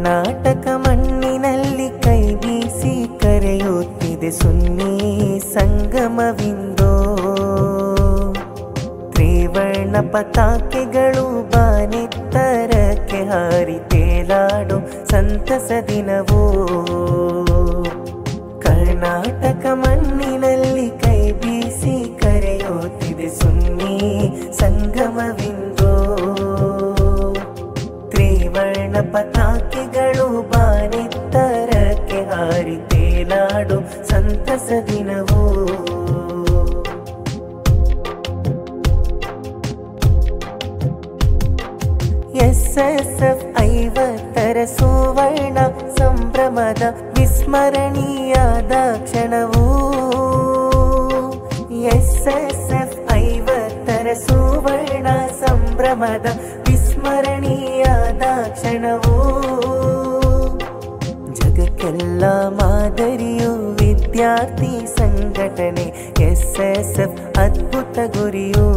ಕರ್ನಾಟಕ ಮಣ್ಣಿನಲ್ಲಿ ಕೈ ಬೀಸಿ ಕರೆಯುತ್ತಿದೆ ಸುನ್ನಿ ಸಂಗಮವಿಂದೋ ತ್ರಿವರ್ಣ ಪತಾಕೆಗಳು ಬಾನೆತ್ತರಕ್ಕೆ ಹಾರಿ ತೇಲಾಡೋ ಸಂತಸ ದಿನವೋ ಕರ್ನಾಟಕ ಮಣ್ಣಿನಲ್ಲಿ ಕೈ ಬೀಸಿ ಕರೆಯುತ್ತಿದೆ ಸುನ್ನಿ ಸಂಗಮವಿಂದೋ ತ್ರಿವರ್ಣ ಪತಾಕೆಗಳು ಬಾನೆತ್ತರಕ್ಕೆ ಹಾರಿ ತೇಲಾಡು ಸಂತಸ ದಿನವೋ ಎಸ್ ಎಸ್ ಎಫ್ ಐವತ್ತರ ಸುವರ್ಣ ಸಂಭ್ರಮದ ವಿಸ್ಮರಣೀಯಾದ ಕ್ಷಣವೂ ಎಸ್ ಎಸ್ ಎಫ್ ಐವತ್ತರ ಸುವರ್ಣ ಸಂಭ್ರಮದ ವಿಸ್ಮರಣೀಯಾದ ಕ್ಷಣವೂ ಜಗಕ್ಕೆಲ್ಲ ಮಾದರಿಯು ವಿದ್ಯಾರ್ಥಿ ಸಂಘಟನೆ ಎಸ್ ಎಸ್ ಎಫ್ ಅದ್ಭುತ ಗುರಿಯೂ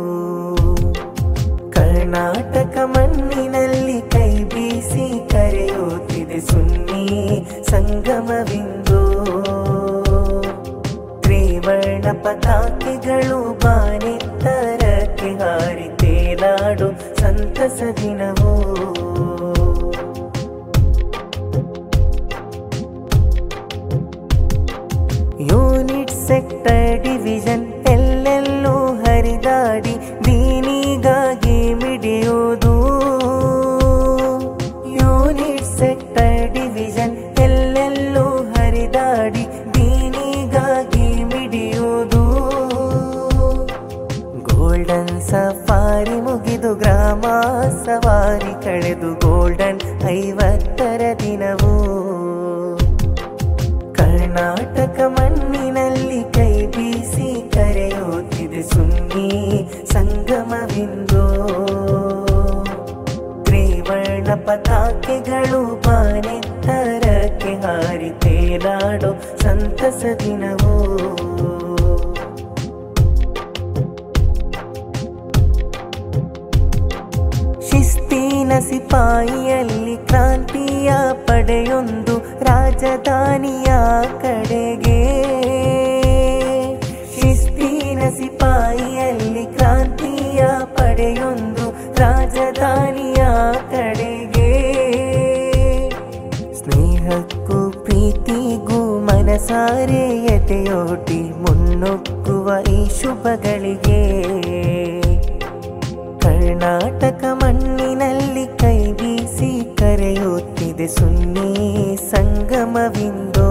ಕರ್ನಾಟಕ ಮಣ್ಣಿನಲ್ಲಿ ಕೈ ಬೀಸಿ ಕರೆಯುತ್ತಿದೆ ಸುನ್ನಿ ಸಂಗಮವಿಂದೋ ತ್ರಿವರ್ಣ ಪತಾಕೆಗಳು ಬಾನೆತ್ತರಕ್ಕೆ ಹಾರಿ ತೇಲಾಡು ಸಂತಸ ದಿನವೋ ಯೂನಿಟ್ ಸೆಕ್ಟರ್ ಡಿವಿಷನ್ ಎಲ್ಲೆಲ್ಲೂ ಹರಿದಾಡಿ ದೀನಿಗಾಗಿ ಮಿಡಿಯುವುದು ಯೂನಿಟ್ ಸೆಕ್ಟರ್ ಡಿವಿಷನ್ ಎಲ್ಲೆಲ್ಲೂ ಹರಿದಾಡಿ ದೀನಿಗಾಗಿ ಮಿಡಿಯುವುದು ಗೋಲ್ಡನ್ ಸಫಾರಿ ಮುಗಿದು ಗ್ರಾಮ ಸವಾರಿ ಕಳೆದು ಗೋಲ್ಡನ್ ಐವತ್ತರ ದಿನವೂ ಕರ್ನಾಟಕ ಮಣ್ಣಿನಲ್ಲಿ ಕೈ ಬೀಸಿ ಕರೆಯುತ್ತಿದೆ ಸುನ್ನಿ ಸಂಗಮವಿಂದೋ ತ್ರಿವರ್ಣ ಪತಾಕೆಗಳು ಬಾನೆತ್ತರಕ್ಕೆ ಹಾರಿ ತೇಲಾಡೋ ಸಂತಸ ದಿನವೋ ಶಿಸ್ತಿನ ಸಿಪಾಯಿಯಲ್ಲಿ ಕ್ರಾಂತಿಯ ಪಡೆಯೊಂದು ರಾಜಧಾನಿಯ ಕಡೆಗೆ ಶಿಸ್ತಿನ ಸಿಪಾಯಿಯಲ್ಲಿ ಕ್ರಾಂತಿಯ ಪಡೆಯೊಂದು ರಾಜಧಾನಿಯ ಕಡೆಗೆ ಸ್ನೇಹಕ್ಕೂ ಪ್ರೀತಿಗೂ ಮನಸಾರೆ ಎದೆಯೋಟಿ ಮುನ್ನುಗ್ಗುವ ಈ ಶುಭಗಳಿಗೆ ಕರ್ನಾಟಕ ಮಣ್ಣಿನಲ್ಲಿ ಕೈ ಬೀಸಿ ಕರೆಯುತ್ತಿದೆ ಸುನ್ನಿ ಸಂಗಮವಿಂದೋ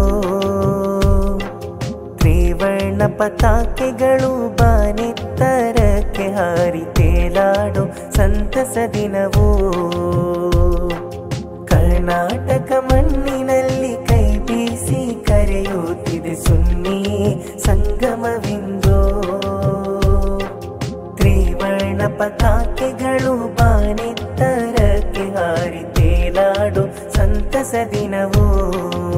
ತ್ರಿವರ್ಣ ಪತಾಕೆಗಳು ಬಾನೆತ್ತರಕ್ಕೆ ಹಾರಿ ತೇಲಾಡು ಸಂತಸ ದಿನವೋ ಕರ್ನಾಟಕ ಮಣ್ಣಿನಲ್ಲಿ ಕೈ ಬೀಸಿ ಕರೆಯುತ್ತಿದೆ ಸುನ್ನಿ ಸಂಗಮವಿಂದೋ ತ್ರಿವರ್ಣ ಪತಾಕೆಗಳು ಬಾನೆತ್ತರಕ್ಕೆ ಹಾರಿ ತೇಲಾಡು ಸಂತಸ ದಿನವೋ